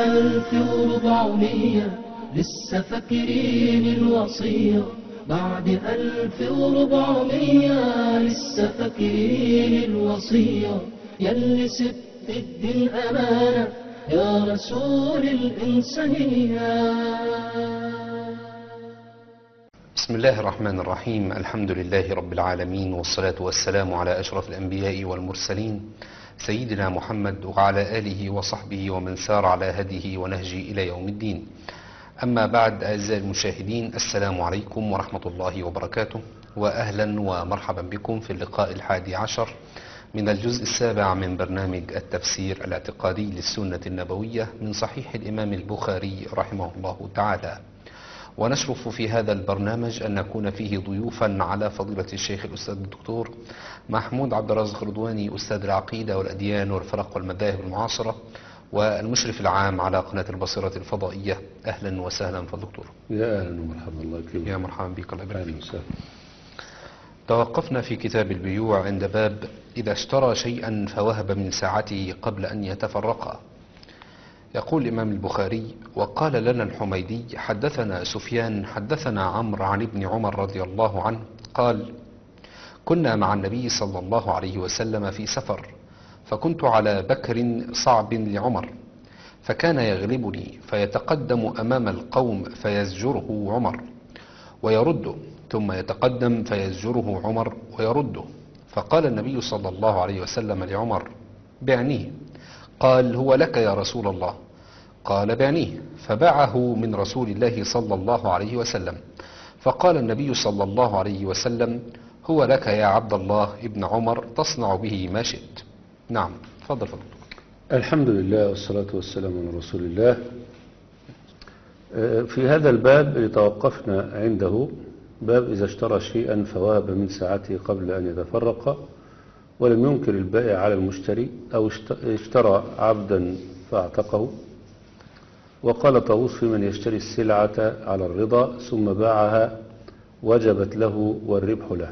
ألف وربعمية لسه فاكرين الوصية بعد ألف وربعمية لسه فاكرين الوصية يلي سبت الدين أمانة يا رسول الإنسانية بسم الله الرحمن الرحيم الحمد لله رب العالمين والصلاة والسلام على أشرف الأنبياء والمرسلين سيدنا محمد وعلى آله وصحبه ومن سار على هديه ونهجه إلى يوم الدين أما بعد أعزائي المشاهدين السلام عليكم ورحمة الله وبركاته وأهلا ومرحبا بكم في اللقاء الحادي عشر من الجزء السابع من برنامج التفسير الاعتقادي للسنة النبوية من صحيح الإمام البخاري رحمه الله تعالى ونشرف في هذا البرنامج أن نكون فيه ضيوفا على فضيلة الشيخ الأستاذ الدكتور محمود عبد الرازق رضواني أستاذ العقيدة والأديان والفرق والمذاهب المعاصرة والمشرف العام على قناة البصيرة الفضائية أهلا وسهلا فالدكتور يا اهلا ومرحبا الله يكرمك يا مرحبا بك الله يبارك اهلا فيك وسهلا توقفنا في كتاب البيوع عند باب إذا اشترى شيئا فوهب من ساعته قبل أن يتفرقا يقول الإمام البخاري وقال لنا الحميدي حدثنا سفيان حدثنا عمرو عن ابن عمر رضي الله عنه قال كنا مع النبي صلى الله عليه وسلم في سفر فكنت على بكر صعب لعمر فكان يغلبني فيتقدم أمام القوم فيزجره عمر ويرده ثم يتقدم فيزجره عمر ويرده فقال النبي صلى الله عليه وسلم لعمر بعنيه قال هو لك يا رسول الله قال بعنيه فباعه من رسول الله صلى الله عليه وسلم فقال النبي صلى الله عليه وسلم هو لك يا عبد الله ابن عمر تصنع به ما شئت نعم تفضل فضل الحمد لله والصلاة والسلام على رسول الله آه، في هذا الباب اللي توقفنا عنده باب إذا اشترى شيئا فوهب من ساعته قبل أن يتفرق ولم ينكر البائع على المشتري أو اشت- اشترى عبدا فاعتقه وقال طاووس في من يشتري السلعة على الرضا ثم باعها وجبت له والربح له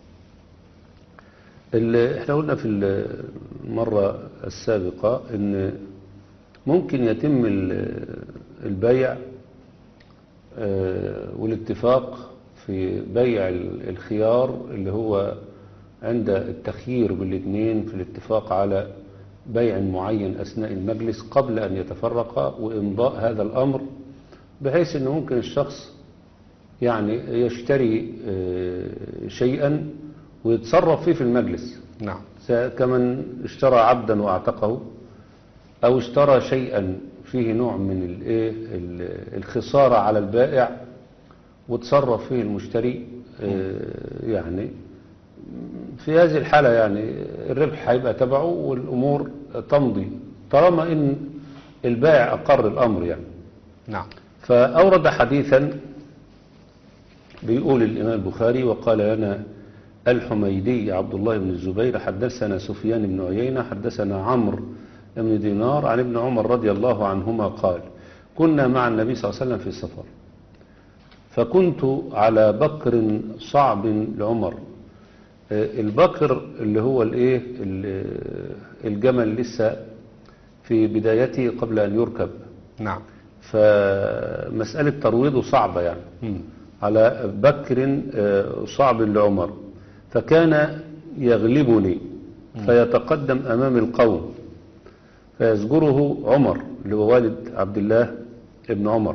ال- احنا قلنا في المرة السابقة ان ممكن يتم ال- البيع آه، والاتفاق في بيع ال- الخيار اللي هو عند التخيير بالاثنين في الاتفاق على بيع معين أثناء المجلس قبل أن يتفرق وإمضاء هذا الأمر بحيث أنه ممكن الشخص يعني يشتري آه، شيئا ويتصرف فيه في المجلس نعم س- كمن اشترى عبدا واعتقه او اشترى شيئا فيه نوع من الايه ال- الخسارة على البائع وتصرف فيه المشتري آه، يعني في هذه الحالة يعني الربح هيبقى تبعه والامور تمضي طالما ان البائع اقر الامر يعني نعم فأورد حديثا بيقول الإمام البخاري وقال لنا الحميدي عبد الله بن الزبير حدثنا سفيان بن عيينة حدثنا عمرو بن دينار عن ابن عمر رضي الله عنهما قال كنا مع النبي صلى الله عليه وسلم في سفر فكنت على بكر صعب لعمر آه، البكر اللي هو الايه ال- الجمل لسه في بدايته قبل أن يركب نعم فمسألة ترويضه صعبة يعني مم. على بكر آه، صعب لعمر فكان يغلبني فيتقدم أمام القوم فيزجره عمر اللي هو والد عبد الله ابن عمر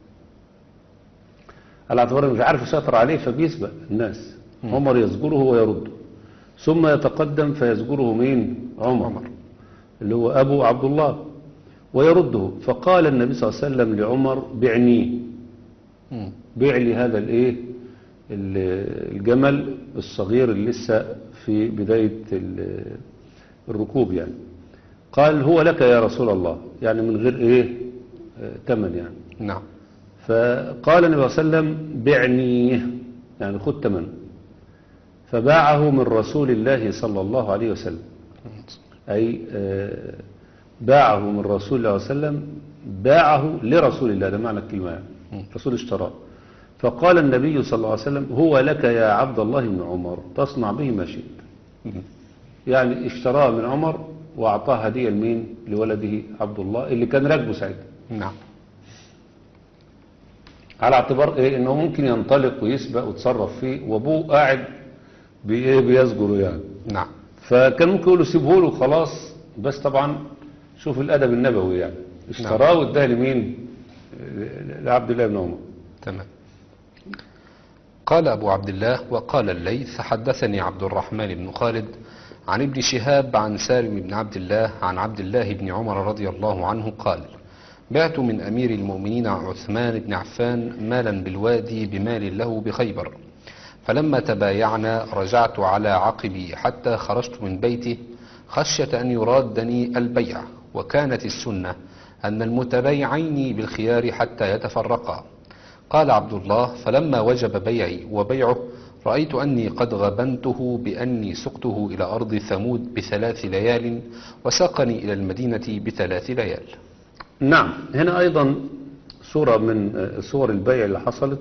على اعتبار إنه مش عارف يسيطر عليه فبيسبق الناس عمر يزجره ويرده ثم يتقدم فيزجره مين عمر, عمر. اللي هو أبو عبد الله ويرده فقال النبي صلى الله عليه وسلم لعمر بعنيه مم. بيع لي هذا الايه ال- الجمل الصغير اللي لسه في بداية ال- الركوب يعني قال هو لك يا رسول الله يعني من غير ايه آه، تمن يعني نعم فقال النبي صلى الله عليه وسلم بعنيه يعني خد تمن فباعه من رسول الله صلى الله عليه وسلم أي آه، باعه من رسول الله صلى الله عليه وسلم باعه لرسول الله ده معنى الكلمة يعني رسول اشتراه فقال النبي صلى الله عليه وسلم هو لك يا عبد الله بن عمر تصنع به ما شئت يعني اشتراه من عمر وأعطاه هدية لمين لولده عبد الله اللي كان راكبه ساعتها نعم على اعتبار ايه انه ممكن ينطلق ويسبق ويتصرف فيه وابوه قاعد بايه بيسجره يعني نعم فكان ممكن يقول له سيبه له خلاص بس طبعا شوف الادب النبوي يعني اشتراه واداه لمين ل- لعبد الله بن عمر تمام قال أبو عبد الله وقال الليث حدثني عبد الرحمن بن خالد عن ابن شهاب عن سالم بن عبد الله عن عبد الله بن عمر رضي الله عنه قال بعت من أمير المؤمنين عثمان بن عفان مالا بالوادي بمال له بخيبر فلما تبايعنا رجعت على عقبي حتى خرجت من بيته خشية أن يرادني البيع وكانت السنة أن المتبايعين بالخيار حتى يتفرقا قال عبد الله فلما وجب بيعي وبيعه رأيت أني قد غبنته بأني سقته إلى أرض ثمود بثلاث ليال وساقني إلى المدينة بثلاث ليال نعم هنا ايضا صورة من آه، صور البيع اللي حصلت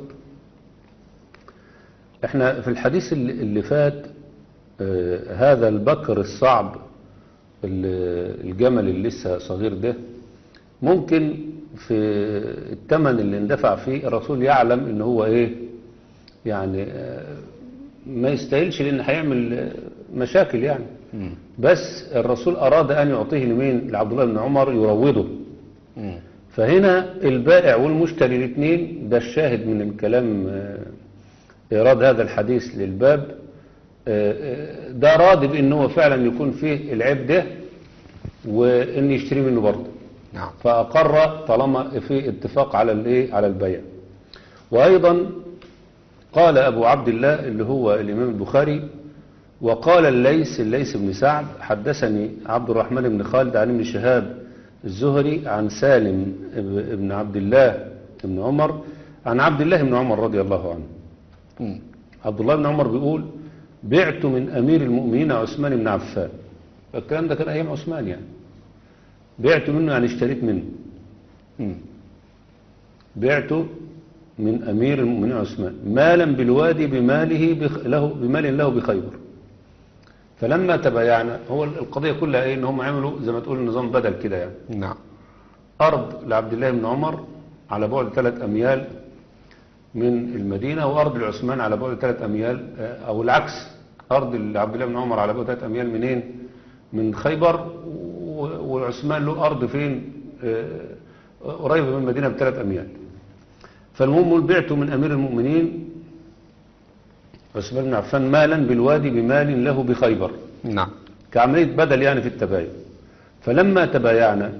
احنا في الحديث اللي اللي فات آه، هذا البكر الصعب ال- الجمل اللي لسه صغير ده ممكن في الثمن اللي اندفع فيه الرسول يعلم ان هو ايه يعني آه، ما يستاهلش لان هيعمل آه، مشاكل يعني مم. بس الرسول اراد ان يعطيه لمين لعبد الله بن عمر يروضه مم. فهنا البائع والمشتري الاثنين ده الشاهد من الكلام آه، إيراد هذا الحديث للباب آه، آه، ده راضي بأن هو فعلا يكون فيه العيب ده وأن يشتري منه برضه نعم فأقر طالما في اتفاق على الايه على البيع وأيضا قال أبو عبد الله اللي هو الإمام البخاري وقال الليث الليث بن سعد حدثني عبد الرحمن بن خالد عن ابن شهاب الزهري عن سالم بن عبد الله بن عمر عن عبد الله بن عمر رضي الله عنه مم. عبد الله بن عمر بيقول بعت من أمير المؤمنين عثمان بن عفان الكلام ده كان أيام عثمان يعني بعت منه يعني اشتريت منه مم. بعت من أمير المؤمنين عثمان مالا بالوادي بماله بخ... له بمال له بخيبر فلما تبايعنا هو القضية كلها ايه ان هم عملوا زي ما تقول نظام بدل كده يعني نعم أرض لعبد الله بن عمر على بعد ثلاث أميال من المدينة وأرض لعثمان على بعد ثلاث أميال آه، أو العكس أرض لعبد الله بن عمر على بعد ثلاث أميال منين من خيبر و- وعثمان له أرض فين آه، قريبة من المدينة بثلاث أميال فالمهم بعت من أمير المؤمنين عثمان بن عفان مالا بالوادي بمال له بخيبر نعم كعملية بدل يعني في التباين فلما تبايعنا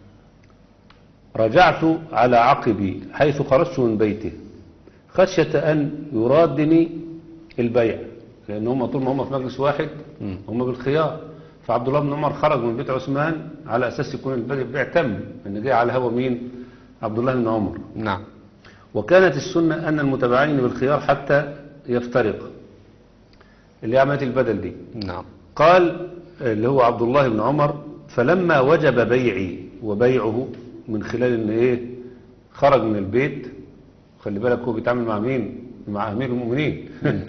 رجعت على عقبي حيث خرجت من بيته خشية أن يرادني البيع لأن هم طول ما هم في مجلس واحد مم. هم بالخيار فعبد الله بن عمر خرج من بيت عثمان على أساس يكون البيع تم إن جاي على هوا مين عبد الله بن عمر نعم وكانت السنة أن المتباعين بالخيار حتى يفترق اللي هي عملية البدل دي نعم قال اللي هو عبد الله بن عمر فلما وجب بيعي وبيعه من خلال ان ايه خرج من البيت خلي بالك هو بيتعامل مع مين مع امير المؤمنين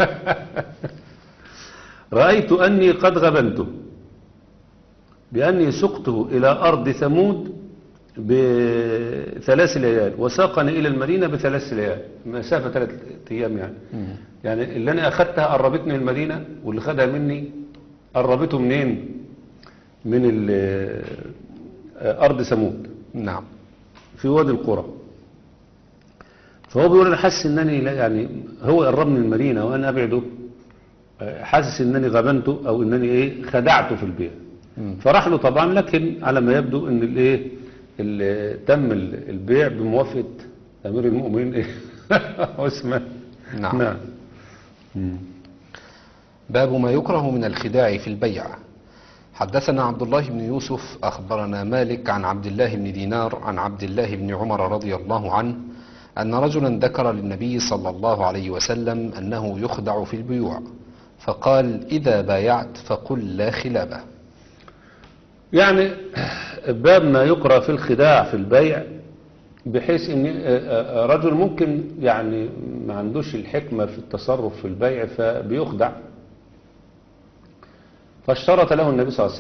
رأيت اني قد غبنته باني سقته الى ارض ثمود بثلاث ليال وساقني الى المدينة بثلاث ليال مسافة ثلاث ايام يعني مم. يعني اللي انا اخدتها قربتني من المدينة واللي خدها مني قربته منين من ال- آه، ارض ثمود نعم في وادي القرى فهو بيقول انا حاسس انني لا يعني هو قربني من المدينة وانا ابعده آه، حاسس انني غبنته او انني ايه خدعته في البيع مم. فراح له طبعا لكن على ما يبدو ان الايه ال- تم ال- البيع بموافقة امير المؤمنين ايه عثمان نعم. نعم مم. باب ما يكره من الخداع في البيع حدثنا عبد الله بن يوسف أخبرنا مالك عن عبد الله بن دينار عن عبد الله بن عمر رضي الله عنه أن رجلا ذكر للنبي صلى الله عليه وسلم أنه يخدع في البيوع فقال إذا بايعت فقل لا خلابه يعني باب ما يقرأ في الخداع في البيع بحيث ان رجل ممكن يعني ما عندوش الحكمة في التصرف في البيع فبيخدع فاشترط له النبي صلى الله عليه وسلم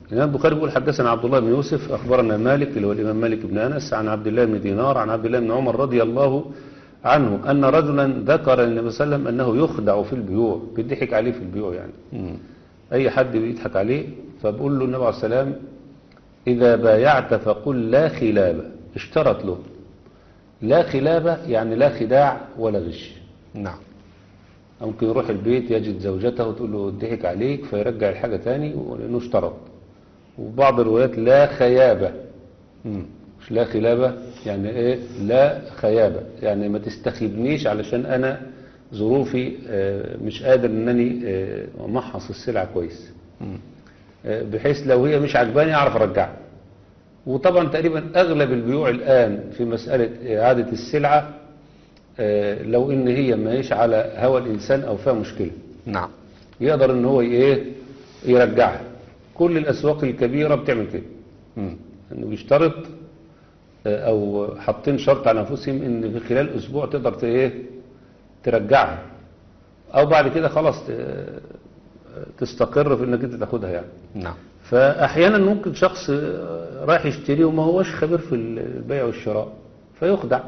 الإمام البخاري بيقول حدثنا عبد الله بن يوسف أخبرنا مالك اللي هو الإمام مالك بن أنس عن عبد الله بن دينار عن عبد الله بن عمر رضي الله عنه أن رجلا ذكر للنبي صلى الله عليه وسلم أنه يخدع في البيوع بيضحك عليه في البيوع يعني مم. أي حد بيضحك عليه فبقول له النبي عليه السلام إذا بايعت فقل لا خلابة اشترط له لا خلابة يعني لا خداع ولا غش نعم ممكن يروح البيت يجد زوجته وتقول له ضحك عليك فيرجع الحاجة تاني لأنه اشترط وفي بعض الروايات لا خيابة مم. مش لا خلابة يعني ايه لا خيابة يعني ما تستخيبنيش علشان انا ظروفي آه، مش قادر انني آه، امحص السلعة كويس مم. آه، بحيث لو هي مش عجباني اعرف ارجعها وطبعا تقريبا اغلب البيوع الان في مسألة اعادة السلعة آه، لو ان هي ما هيش على هوى الانسان او فيها مشكلة نعم يقدر ان هو ايه يرجعها كل الاسواق الكبيرة بتعمل كده مم. انه بيشترط آه، او حاطين شرط على انفسهم ان في خلال اسبوع تقدر ت- ايه ترجعها او بعد كده خلاص ت- تستقر في انك انت تاخدها يعني نعم فاحيانا ممكن شخص آه، رايح يشتري وما هوش خبير في البيع والشراء فيخدع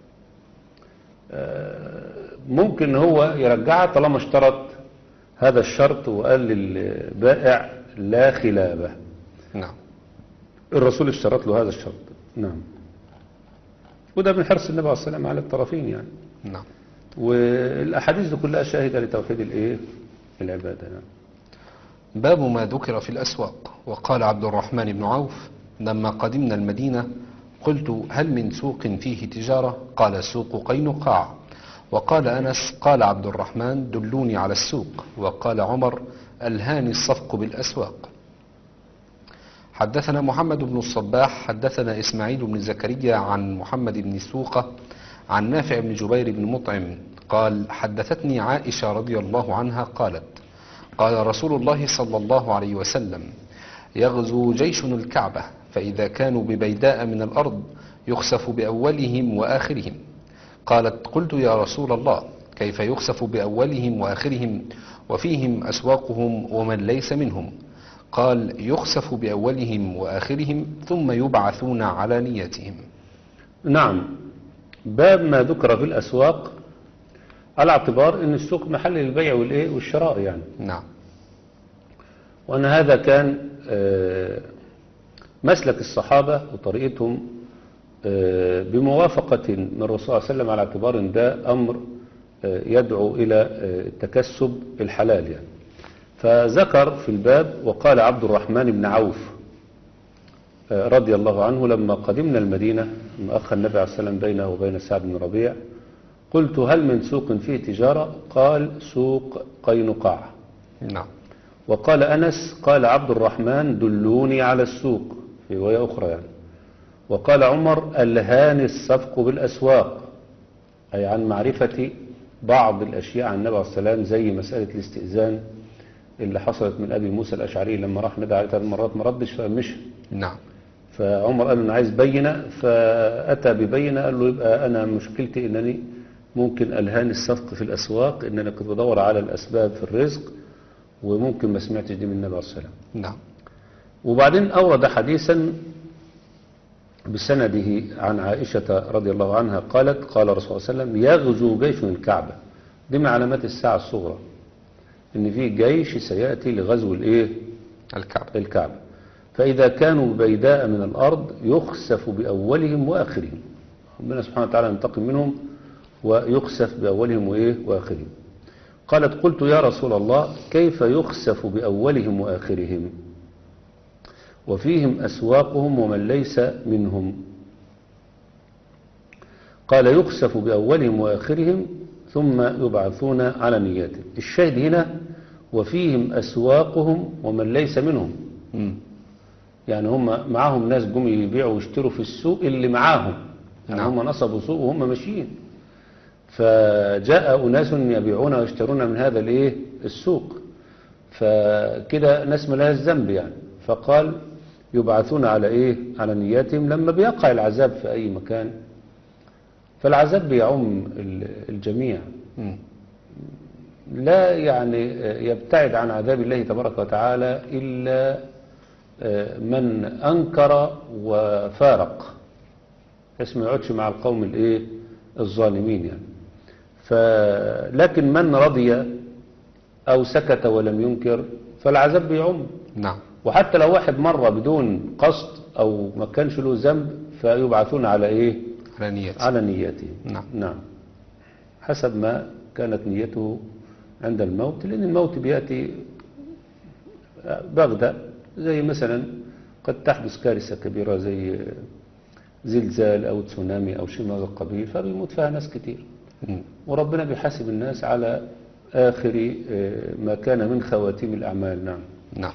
آه، ممكن هو يرجعها طالما اشترط هذا الشرط وقال للبائع لا خلابه نعم الرسول اشترط له هذا الشرط نعم وده من حرص النبي عليه الصلاة والسلام على الطرفين يعني نعم والأحاديث دي كلها شاهدة لتوحيد الإيه العبادة نعم باب ما ذكر في الأسواق وقال عبد الرحمن بن عوف لما قدمنا المدينة قلت هل من سوق فيه تجارة قال سوق قينقاع وقال أنس قال عبد الرحمن دلوني على السوق وقال عمر ألهاني الصفق بالأسواق حدثنا محمد بن الصباح حدثنا إسماعيل بن زكريا عن محمد بن سوقة عن نافع بن جبير بن مطعم قال حدثتني عائشة رضي الله عنها قالت قال رسول الله صلى الله عليه وسلم يغزو جيش الكعبة فإذا كانوا ببيداء من الأرض يخسف بأولهم وآخرهم قالت قلت يا رسول الله كيف يخسف بأولهم وآخرهم وفيهم أسواقهم ومن ليس منهم قال يخسف بأولهم وآخرهم ثم يبعثون على نيتهم نعم باب ما ذكر في الأسواق على اعتبار أن السوق محل للبيع والإيه والشراء يعني نعم وأن هذا كان آه، مسلك الصحابة وطريقتهم آه، بموافقة من الرسول صلى الله عليه وسلم على اعتبار أن ده أمر آه، يدعو إلى آه، التكسب الحلال يعني فذكر في الباب وقال عبد الرحمن بن عوف آه، رضي الله عنه لما قدمنا المدينة لما أخى النبي عليه السلام بينه وبين سعد بن ربيع قلت هل من سوق فيه تجارة قال سوق قينقاع نعم وقال أنس قال عبد الرحمن دلوني على السوق في رواية أخرى يعني وقال عمر ألهاني الصفق بالأسواق أي عن معرفة بعض الأشياء عن النبي عليه السلام زي مسألة الاستئذان اللي حصلت من أبي موسى الأشعري لما راح ندى عليه ثلاث مرات ما ردش فمشي نعم فعمر قال له انا عايز بينه فاتى ببينه قال له يبقى انا مشكلتي انني ممكن الهاني الصفق في الاسواق ان انا كنت بدور على الاسباب في الرزق وممكن ما سمعتش دي من النبي عليه الصلاه والسلام نعم وبعدين اورد حديثا بسنده عن عائشه رضي الله عنها قالت قال رسول الله صلى الله عليه وسلم يغزو جيش الكعبه دي من علامات الساعه الصغرى ان في جيش سياتي لغزو الايه الكعبة الكعبة فإذا كانوا بيداء من الأرض يخسف بأولهم وآخرهم ربنا سبحانه وتعالى ينتقم منهم ويخسف بأولهم وإيه وآخرهم قالت قلت يا رسول الله كيف يخسف بأولهم وآخرهم وفيهم أسواقهم ومن ليس منهم قال يخسف بأولهم وآخرهم ثم يبعثون على نياتهم الشاهد هنا وفيهم أسواقهم ومن ليس منهم مم. يعني هم معاهم ناس جم يبيعوا ويشتروا في السوق اللي معاهم يعني نعم. هم نصبوا سوق وهم ماشيين فجاء أناس يبيعون ويشترون من هذا الايه السوق فكده ناس ملهاش ذنب يعني فقال يبعثون على ايه على نياتهم لما بيقع العذاب في اي مكان فالعذاب بيعم ال- الجميع مم. لا يعني يبتعد عن عذاب الله تبارك وتعالى إلا آه، من أنكر وفارق بحيث ما يقعدش مع القوم الايه الظالمين يعني ف لكن من رضي أو سكت ولم ينكر فالعذاب بيعم نعم وحتى لو واحد مر بدون قصد أو ما كانش له ذنب فيبعثون على إيه على نيته على نيته نعم. نعم حسب ما كانت نيته عند الموت لأن الموت بيأتي بغدة زي مثلا قد تحدث كارثة كبيرة زي زلزال أو تسونامي أو شيء من هذا القبيل فبيموت فيها ناس كتير مم. وربنا بيحاسب الناس على آخر آه، ما كان من خواتيم الأعمال نعم نعم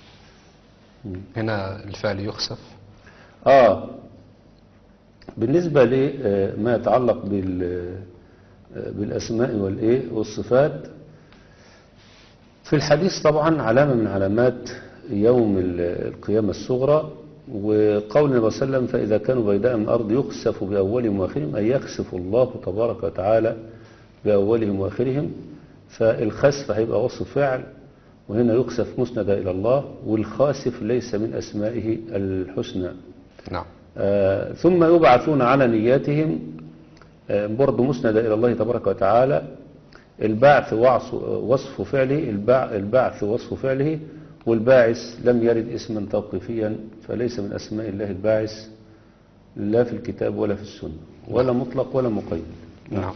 هنا الفعل يخسف آه بالنسبة لما يتعلق بال آه، بالأسماء والإيه والصفات في الحديث طبعا علامة من علامات يوم ال- القيامة الصغرى وقول النبي صلى الله عليه وسلم فإذا كانوا بيداء من الأرض يخسف بأولهم وآخرهم أي يخسف الله تبارك وتعالى بأولهم وآخرهم فالخسف هيبقى وصف فعل وهنا يخسف مسند إلى الله والخاسف ليس من أسمائه الحسنى نعم آه، ثم يبعثون على نياتهم آه، برضه مسند إلى الله تبارك وتعالى البعث وعص- وصف فعله البع- البعث وصف فعله والباعث لم يرد اسما توقيفيا فليس من أسماء الله الباعث لا في الكتاب ولا في السنة ولا مطلق ولا مقيد نعم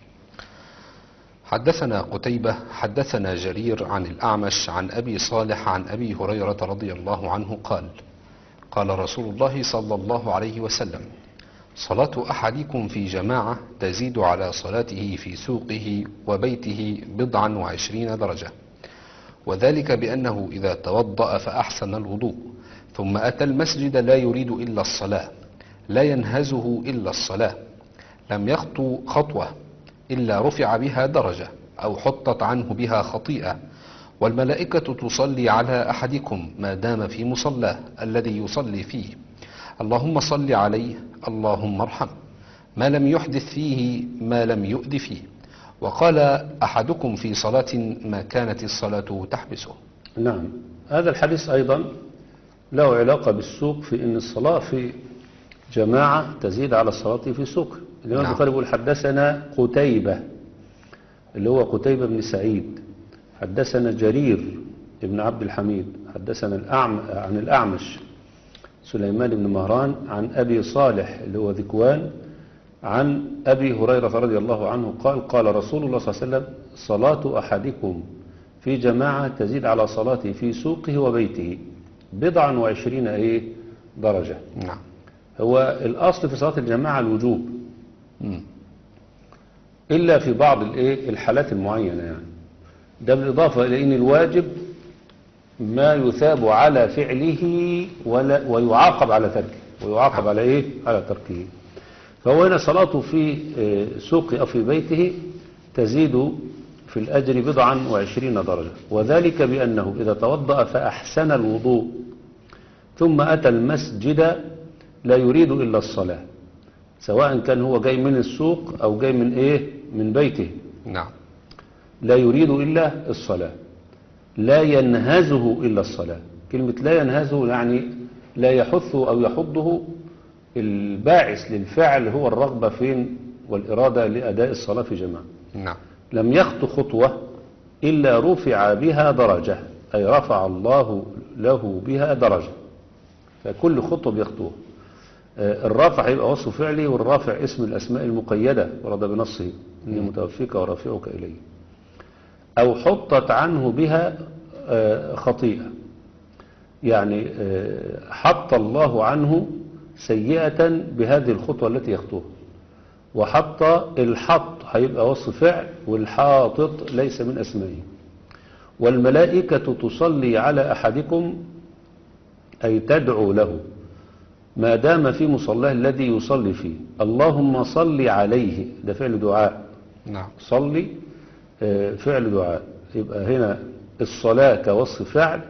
حدثنا قتيبة حدثنا جرير عن الأعمش عن أبي صالح عن أبي هريرة رضي الله عنه قال قال رسول الله صلى الله عليه وسلم صلاة أحدكم في جماعة تزيد على صلاته في سوقه وبيته بضعا وعشرين درجة وذلك بأنه إذا توضأ فأحسن الوضوء ثم أتى المسجد لا يريد إلا الصلاة لا ينهزه إلا الصلاة لم يخطو خطوة إلا رفع بها درجة أو حطت عنه بها خطيئة والملائكة تصلي على أحدكم ما دام في مصلاه الذي يصلي فيه اللهم صل عليه اللهم ارحم ما لم يحدث فيه ما لم يؤد فيه وقال أحدكم في صلاة ما كانت الصلاة تحبسه نعم هذا الحديث أيضا له علاقة بالسوق في أن الصلاة في جماعة تزيد على الصلاة في سوق الإمام نعم. البخاري يقول حدثنا قتيبة اللي هو قتيبة بن سعيد حدثنا جرير بن عبد الحميد حدثنا الأعم عن الأعمش سليمان بن مهران عن أبي صالح اللي هو ذكوان عن أبي هريرة رضي الله عنه قال قال رسول الله صلى الله عليه وسلم صلاة أحدكم في جماعة تزيد على صلاته في سوقه وبيته بضعا وعشرين إيه درجة نعم هو الأصل في صلاة الجماعة الوجوب مم. إلا في بعض الإيه الحالات المعينة يعني ده بالإضافة إلى أن الواجب ما يثاب على فعله ولا ويعاقب على تركه ويعاقب على إيه على تركه فهو هنا صلاته في آه، سوقه أو في بيته تزيد في الأجر بضعا وعشرين درجة وذلك بأنه إذا توضأ فأحسن الوضوء ثم أتى المسجد لا يريد إلا الصلاة سواء كان هو جاي من السوق أو جاي من إيه من بيته نعم لا يريد إلا الصلاة لا ينهزه إلا الصلاة كلمة لا ينهزه يعني لا يحثه أو يحضه الباعث للفعل هو الرغبة فين والإرادة لأداء الصلاة في جماعة نعم لم يخط خطوة إلا رفع بها درجة أي رفع الله له بها درجة فكل خطوة بيخطوها آه، الرافع هيبقى وصف فعلي والرافع اسم الأسماء المقيدة ورد بنصه إني متوفيك ورافعك إليه أو حطت عنه بها آه، خطيئة يعني آه، حط الله عنه سيئة بهذه الخطوة التي يخطوها وحط الحط هيبقى وصف فعل والحاطط ليس من أسمائه والملائكة تصلي على أحدكم أي تدعو له ما دام في مصلاه الذي يصلي فيه اللهم صل عليه ده فعل دعاء نعم صلي آه، فعل دعاء يبقى هنا الصلاة كوصف فعل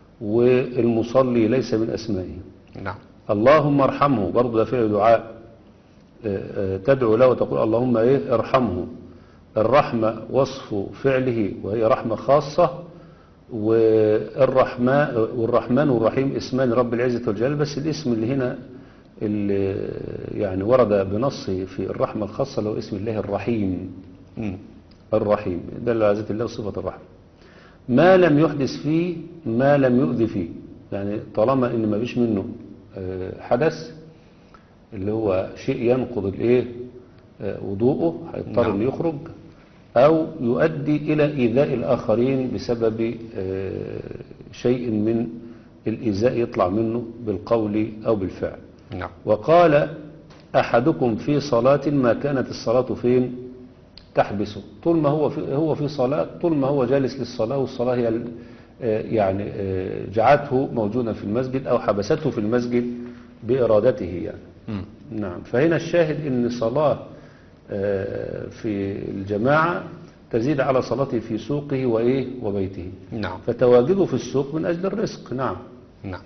والمصلي ليس من أسمائه نعم اللهم ارحمه برضه ده فعل دعاء آه، آه، تدعو له وتقول اللهم ايه ارحمه الرحمة وصف فعله وهي رحمة خاصة والرحمن والرحمن والرحيم اسمان رب العزة والجلال بس الاسم اللي هنا اللي يعني ورد بنص في الرحمة الخاصة اللي هو اسم الله الرحيم مم. الرحيم دل على ذات الله صفة الرحمة ما لم يحدث فيه ما لم يؤذي فيه يعني طالما ان ما فيش منه آه، حدث اللي هو شيء ينقض الايه آه، وضوءه هيضطر نعم. انه يخرج او يؤدي الى ايذاء الاخرين بسبب آه، شيء من الايذاء يطلع منه بالقول او بالفعل نعم وقال أحدكم في صلاة ما كانت الصلاة فين تحبسه طول ما هو في, هو في صلاة طول ما هو جالس للصلاة والصلاة هي ال- آه، يعني آه، جعلته موجودا في المسجد أو حبسته في المسجد بإرادته يعني مم. نعم فهنا الشاهد ان صلاة آه، في الجماعة تزيد على صلاته في سوقه وإيه وبيته نعم فتواجده في السوق من أجل الرزق نعم نعم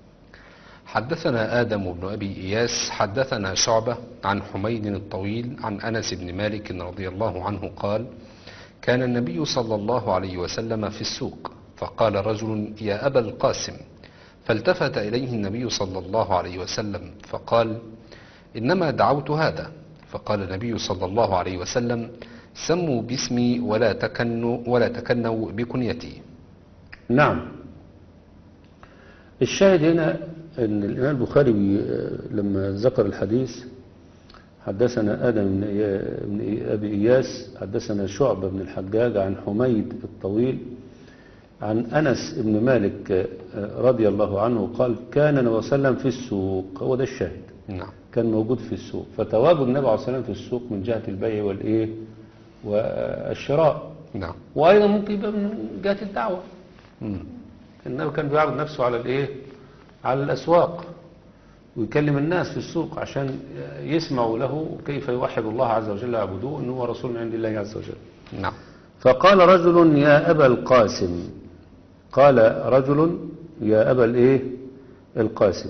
حدثنا آدم بن أبي إياس حدثنا شعبة عن حميد الطويل عن أنس بن مالك رضي الله عنه قال كان النبي صلى الله عليه وسلم في السوق فقال رجل يا أبا القاسم فالتفت إليه النبي صلى الله عليه وسلم فقال إنما دعوت هذا فقال النبي صلى الله عليه وسلم سموا باسمي ولا تكنوا ولا تكنوا بكنيتي نعم الشاهد هنا ان الامام البخاري بي- لما ذكر الحديث حدثنا ادم بن إيا- بن إي- ابي اياس حدثنا شعبه بن الحجاج عن حميد الطويل عن انس بن مالك آه، رضي الله عنه قال كان النبي صلى الله عليه وسلم في السوق هو ده الشاهد نعم كان موجود في السوق فتواجد النبي عليه الصلاه والسلام في السوق من جهه البيع والايه والشراء نعم وايضا ممكن يبقى من جهه الدعوه مم. النبي كان بيعرض نفسه على الايه على الاسواق ويكلم الناس في السوق عشان يسمعوا له كيف يوحد الله عز وجل ويعبدوه انه هو رسول من عند الله عز وجل نعم فقال رجل يا ابا القاسم قال رجل يا ابا الايه القاسم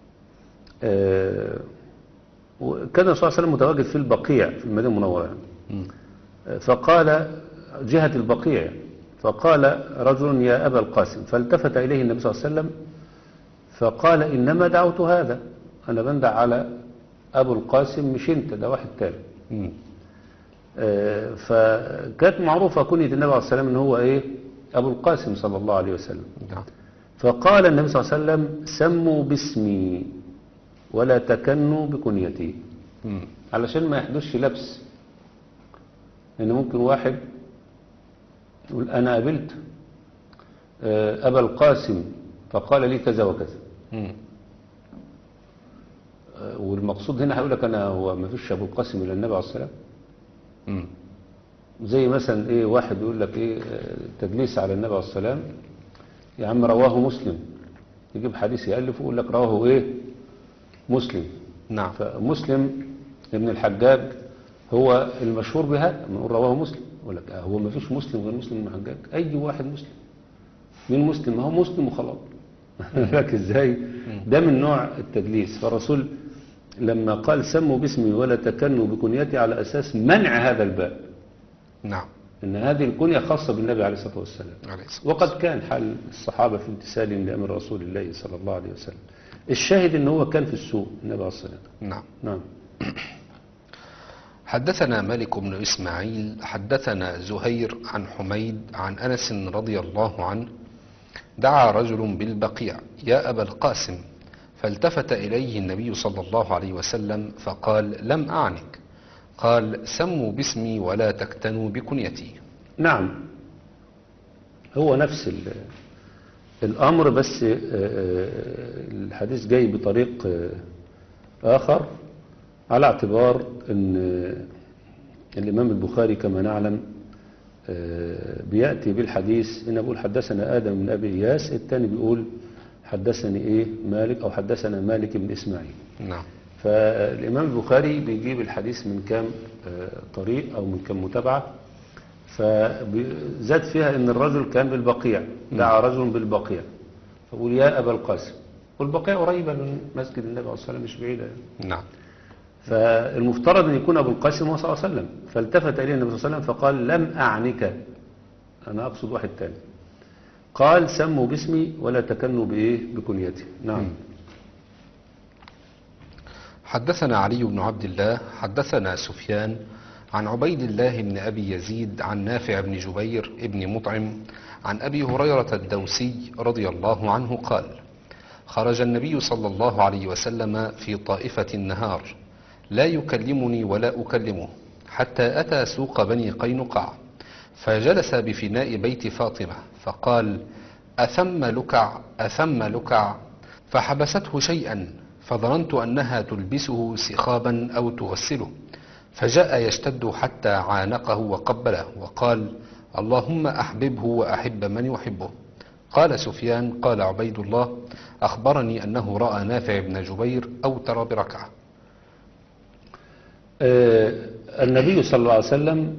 آه وكان الرسول صلى الله عليه وسلم متواجد في البقيع في المدينه المنوره يعني. مم. فقال جهة البقيع فقال رجل يا أبا القاسم فالتفت إليه النبي صلى الله عليه وسلم فقال إنما دعوت هذا أنا بندع على أبو القاسم مش أنت ده واحد تاني مم. آه، فكانت معروفة كنية النبي عليه الصلاة والسلام إن هو إيه أبو القاسم صلى الله عليه وسلم نعم فقال النبي صلى الله عليه وسلم سموا باسمي ولا تكنوا بكنيتي مم. علشان ما يحدثش لبس ان ممكن واحد يقول انا قابلت آه، ابا القاسم فقال لي كذا وكذا مم. آه، والمقصود هنا هيقول لك انا هو ما فيش ابو القاسم الا النبي عليه الصلاه والسلام مم. زي مثلا ايه واحد يقول لك ايه آه، تدليس على النبي عليه الصلاه والسلام يا عم رواه مسلم يجيب حديث يالف ويقول لك رواه ايه مسلم نعم فمسلم ابن الحجاج هو المشهور بهذا نقول رواه مسلم يقول لك آه هو ما فيش مسلم غير مسلم بن الحجاج اي واحد مسلم مين مسلم ما هو مسلم وخلاص لك ازاي ده من نوع التدليس فالرسول لما قال سموا باسمي ولا تكنوا بكنيتي على اساس منع هذا الباب نعم ان هذه الكنيه خاصه بالنبي عليه الصلاه والسلام عليه الصلاة وقد كان حال الصحابه في امتثالهم لامر رسول الله صلى الله عليه وسلم الشاهد ان هو كان في السوق النبي عليه الصلاه والسلام نعم نعم حدثنا مالك بن إسماعيل حدثنا زهير عن حميد عن أنس رضي الله عنه دعا رجل بالبقيع يا أبا القاسم فالتفت إليه النبي صلى الله عليه وسلم فقال لم أعنك قال سموا باسمي ولا تكتنوا بكنيتي نعم هو نفس ال- الأمر بس آه، آه، الحديث جاي بطريق آه، آخر على اعتبار أن آه، الإمام البخاري كما نعلم آه، بيأتي بالحديث هنا بيقول حدثنا آدم بن أبي إياس الثاني بيقول حدثني إيه مالك أو حدثنا مالك بن إسماعيل نعم فالإمام البخاري بيجيب الحديث من كام آه، طريق أو من كام متابعة فزاد فيها ان الرجل كان بالبقيع دعا رجل بالبقيع فقول يا ابا القاسم والبقيع قريبه من مسجد النبي صلى الله عليه وسلم مش بعيده يعني. نعم فالمفترض ان يكون ابو القاسم هو صلى الله عليه وسلم فالتفت اليه النبي صلى الله عليه وسلم فقال لم اعنك انا اقصد واحد تاني قال سموا باسمي ولا تكنوا بإيه بكنيتي نعم حدثنا علي بن عبد الله حدثنا سفيان عن عبيد الله بن أبي يزيد عن نافع بن جبير بن مطعم عن أبي هريرة الدوسي رضي الله عنه قال خرج النبي صلى الله عليه وسلم في طائفة النهار لا يكلمني ولا أكلمه حتى أتى سوق بني قينقاع فجلس بفناء بيت فاطمة فقال أثم لكع أثم لكع فحبسته شيئا فظننت أنها تلبسه سخابا أو تغسله فجاء يشتد حتى عانقه وقبله وقال اللهم أحببه وأحب من يحبه قال سفيان قال عبيد الله أخبرني أنه رأى نافع بن جبير أوتر بركعة آه، النبي صلى الله عليه وسلم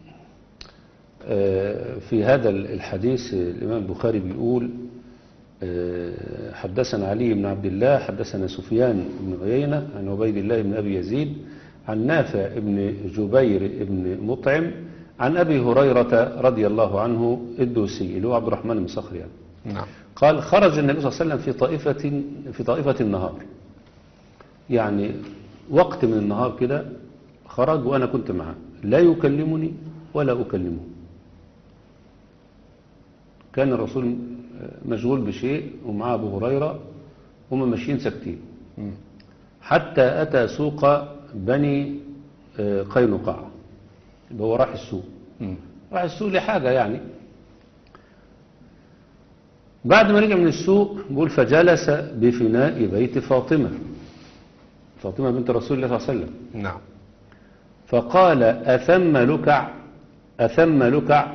آه، في هذا الحديث الإمام البخاري بيقول آه، حدثنا علي بن عبد الله حدثنا سفيان بن عيينة عن عبيد الله بن أبي يزيد عن نافع بن جبير بن مطعم عن أبي هريرة رضي الله عنه الدوسي اللي هو عبد الرحمن بن صخر يعني نعم قال خرج النبي صلى الله عليه وسلم في طائفة في طائفة النهار يعني وقت من النهار كده خرج وأنا كنت معه لا يكلمني ولا أكلمه كان الرسول مشغول بشيء ومعه أبو هريرة هم ماشيين ساكتين مم. حتى أتى سوق بني آه، قينقاع يبقى هو راح السوق مم. راح السوق لحاجة يعني بعد ما رجع من السوق بيقول فجلس بفناء بيت فاطمة فاطمة بنت رسول الله صلى الله عليه وسلم نعم فقال أثم لكع أثم لكع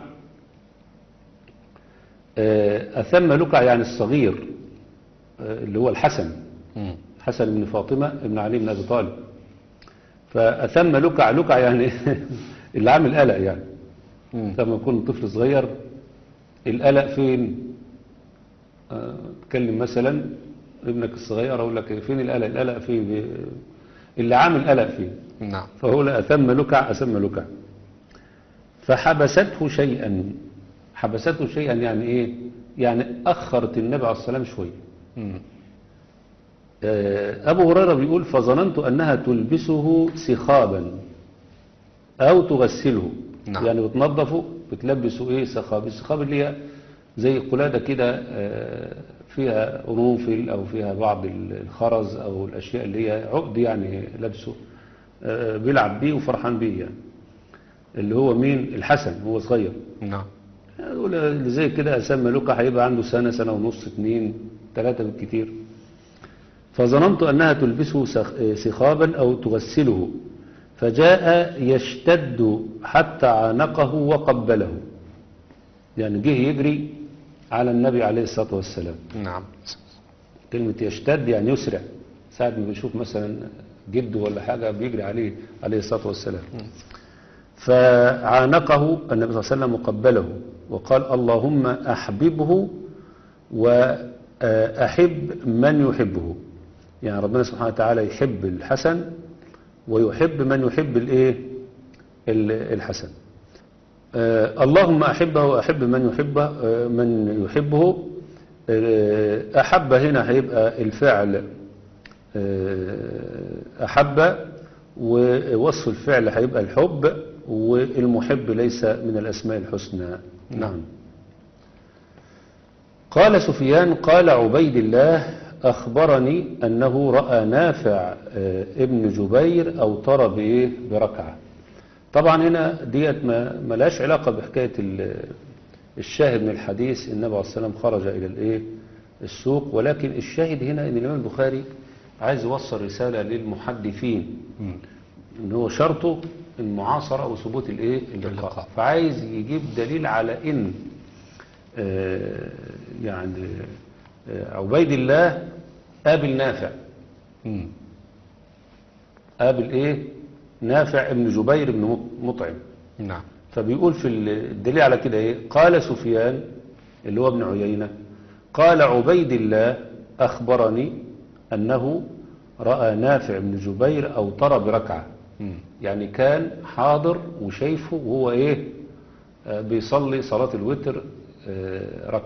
آه، أثم لكع يعني الصغير آه، اللي هو الحسن مم. حسن بن فاطمة ابن علي بن أبي طالب فأثم لكع لكع يعني اللي عامل قلق يعني مم. لما يكون طفل صغير القلق فين آه، تكلم مثلا ابنك الصغير اقول لك فين القلق القلق فين بي- اللي عامل قلق فين نعم فهو لا أثم لكع أثم لكع فحبسته شيئا حبسته شيئا يعني ايه يعني أخرت النبي عليه الصلاة والسلام شوية مم. آه، أبو هريرة بيقول فظننت أنها تلبسه سخابا أو تغسله نعم. يعني بتنظفه بتلبسه إيه سخاب السخاب اللي هي زي قلادة كده آه، فيها قرنفل أو فيها بعض الخرز أو الأشياء اللي هي عقد يعني لابسه آه، بيلعب بيه وفرحان بيه يعني اللي هو مين الحسن هو صغير نعم يقول اللي زي كده أسمى لوكا هيبقى عنده سنة سنة ونص اتنين ثلاثة بالكتير فظننت أنها تلبسه سخ- سخابا أو تغسله فجاء يشتد حتى عانقه وقبله يعني جه يجري على النبي عليه الصلاة والسلام نعم كلمة يشتد يعني يسرع ساعة ما بيشوف مثلا جده ولا حاجة بيجري عليه عليه الصلاة والسلام فعانقه النبي صلى الله عليه وسلم وقبله وقال اللهم أحببه وأحب من يحبه يعني ربنا سبحانه وتعالى يحب الحسن ويحب من يحب الايه ال- الحسن آه، اللهم أحبه وأحب من يحبه آه، من يحبه آه، أحب هنا هيبقى الفعل آه، أحب ووصف الفعل هيبقى الحب والمحب ليس من الأسماء الحسنى نعم قال سفيان قال عبيد الله أخبرني أنه رأى نافع آه، ابن جبير أو ترى بإيه بركعة طبعا هنا ديت ما ملاش علاقة بحكاية ال- الشاهد من الحديث النبي عليه الصلاة والسلام خرج إلى الإيه السوق ولكن الشاهد هنا أن الإمام البخاري عايز يوصل رسالة للمحدثين مم. ان هو شرطه المعاصرة وثبوت الايه اللقاء اللقاء. فعايز يجيب دليل على ان آه، يعني آه، عبيد الله قابل نافع مم. قابل ايه نافع ابن جبير بن مط- مطعم نعم فبيقول في الدليل على كده ايه قال سفيان اللي هو ابن عيينة قال عبيد الله أخبرني أنه رأى نافع بن جبير أو ترى بركعة مم. يعني كان حاضر وشايفه وهو ايه آه، بيصلي صلاة الوتر آه، ركعة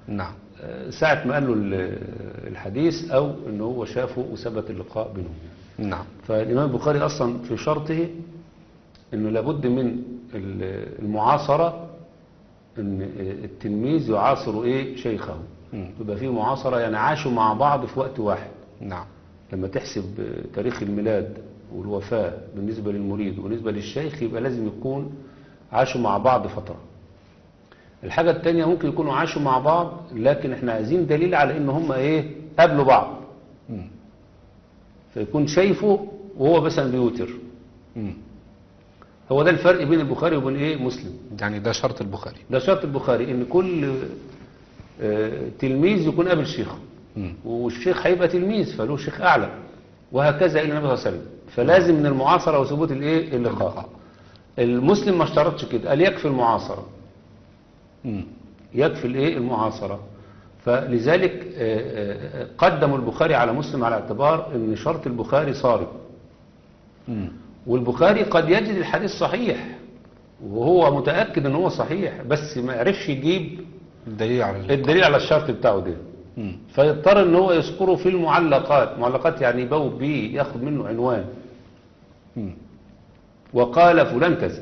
نعم آه، ساعة ما قال له ال- الحديث أو إن هو شافه وثبت اللقاء بينهم نعم فالإمام البخاري أصلا في شرطه إنه لابد من ال- المعاصرة إن التلميذ يعاصر إيه شيخه مم. يبقى في معاصرة يعني عاشوا مع بعض في وقت واحد نعم لما تحسب تاريخ الميلاد والوفاة بالنسبة للمريد وبالنسبة للشيخ يبقى لازم يكون عاشوا مع بعض فترة الحاجة التانية ممكن يكونوا عاشوا مع بعض لكن احنا عايزين دليل على ان هم ايه قابلوا بعض مم. فيكون شايفه وهو مثلا بيوتر مم. هو ده الفرق بين البخاري وبين ايه مسلم يعني ده شرط البخاري ده شرط البخاري ان كل آه، تلميذ يكون قابل شيخه مم. والشيخ هيبقى تلميذ فله شيخ اعلى وهكذا الى النبي صلى الله عليه وسلم فلازم من المعاصره وثبوت الايه اللقاء المسلم ما اشترطش كده قال يكفي المعاصره مم. يكفي الايه المعاصره فلذلك آه، آه، قدموا البخاري على مسلم على اعتبار ان شرط البخاري صارم مم. والبخاري قد يجد الحديث صحيح وهو متاكد ان هو صحيح بس ما عرفش يجيب دليل على ال- الدليل على الشرط بتاعه ده مم. فيضطر ان هو يذكره في المعلقات معلقات يعني يبوب بيه ياخد منه عنوان مم. وقال فلان كذا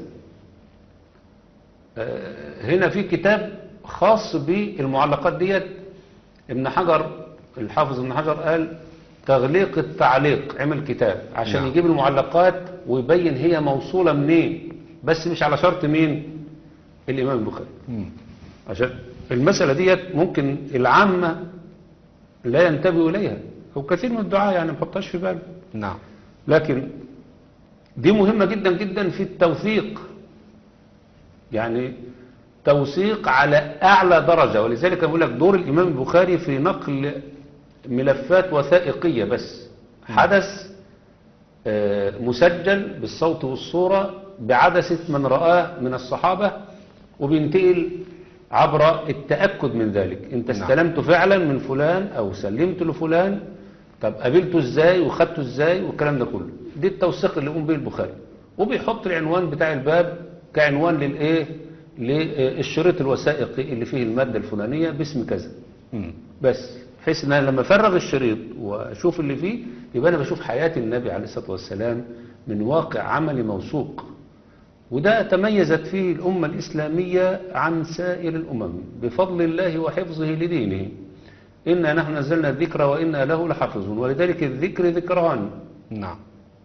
آه، هنا في كتاب خاص بالمعلقات ديت ابن حجر الحافظ ابن حجر قال تغليق التعليق عمل كتاب عشان نعم. يجيب المعلقات ويبين هي موصولة منين بس مش على شرط مين الإمام البخاري مم. عشان المسألة ديت ممكن العامة لا ينتبه إليها وكثير من الدعاء يعني ما يحطهاش في باله نعم لكن دي مهمة جدا جدا في التوثيق يعني توثيق على أعلى درجة ولذلك أقول لك دور الإمام البخاري في نقل ملفات وثائقية بس حدث آه، مسجل بالصوت والصورة بعدسة من رآه من الصحابة وبينتقل عبر التأكد من ذلك انت نعم. استلمته فعلا من فلان او سلمته لفلان طب قابلته ازاي وخدته ازاي والكلام ده كله دي التوثيق اللي يقوم به البخاري وبيحط العنوان بتاع الباب كعنوان للايه للشريط الوثائقي اللي فيه المادة الفلانية باسم كذا مم. بس بحيث ان انا لما افرغ الشريط واشوف اللي فيه يبقى انا بشوف حياة النبي عليه الصلاة والسلام من واقع عملي موثوق وده تميزت فيه الأمة الإسلامية عن سائر الأمم بفضل الله وحفظه لدينه إنا نحن نزلنا الذكر وإنا له لحافظون ولذلك الذكر ذكران نعم